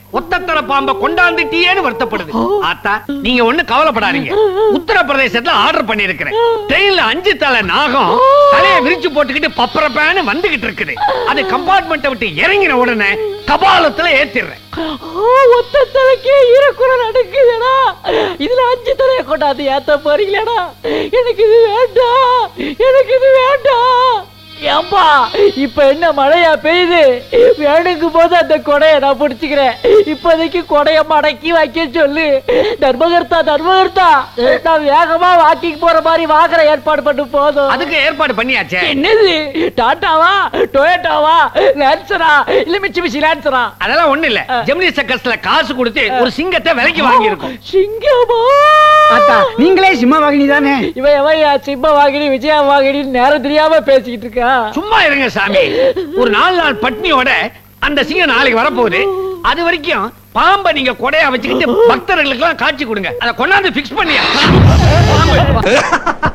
ஒத்தத்தர பாம்ப கொண்டாந்துட்டியேன்னு வருத்தப்படுது ஆத்தா நீங்க ஒண்ணு கவலைப்படாதீங்க உத்தரப்பிரதேசத்துல ஆர்டர் பண்ணிருக்கிறேன் ட்ரெயின்ல அஞ்சு தலை நாகம் தலையை விரிச்சு போட்டுக்கிட்டு பப்பரப்பான்னு வந்துகிட்டு இருக்குது அது கம்பார்ட்மெண்ட்டை விட்டு இறங்கின உடனே கபாலத்துல ஏத்திடுறேன் ஒத்த தலைக்கே ஈரக்குறை நடக்குதுடா இதுல அஞ்சு தலையை கொண்டாந்து ஏத்த போறீங்களேடா எனக்கு இது வேண்டாம் எனக்கு இது வேண்டாம் ஏம்பா இப்ப என்ன மழையா பெய்யுது வேணுங்கும் போது அந்த கொடைய நான் பிடிச்சுக்கிறேன் இப்போதைக்கு கொடைய மடக்கி வைக்க சொல்லு தர்மகர்த்தா தர்மகர்த்தா நான் வேகமா வாக்கிங் போற மாதிரி வாங்குற ஏற்பாடு பண்ணு போதும் அதுக்கு ஏற்பாடு பண்ணியாச்சே என்னது டாட்டாவா டொயோட்டாவா லான்சரா இல்ல மிச்சி மிச்சி லான்சரா அதெல்லாம் ஒண்ணு இல்ல ஜெமினி சர்க்கஸ்ல காசு கொடுத்து ஒரு சிங்கத்தை விலைக்கு வாங்கி இருக்கோம் சிங்கமா ஆத்தா நீங்களே சிம்ம வாகினி தானே இவன் எவையா சிம்ம வாகினி விஜயா வாகினி நேரம் தெரியாம பேசிக்கிட்டு இருக்கா சும்மா இருங்க சாமி ஒரு நாலு நாள் பட்னியோட அந்த சிங்கம் நாளைக்கு வரப்போகுது அது வரைக்கும் பாம்பை நீங்க கொடையா வச்சுக்கிட்டு பக்தர்களுக்கு எல்லாம் காட்சி கொடுங்க அதை கொண்டாந்து பிக்ஸ் பண்ணியா பாம்பு.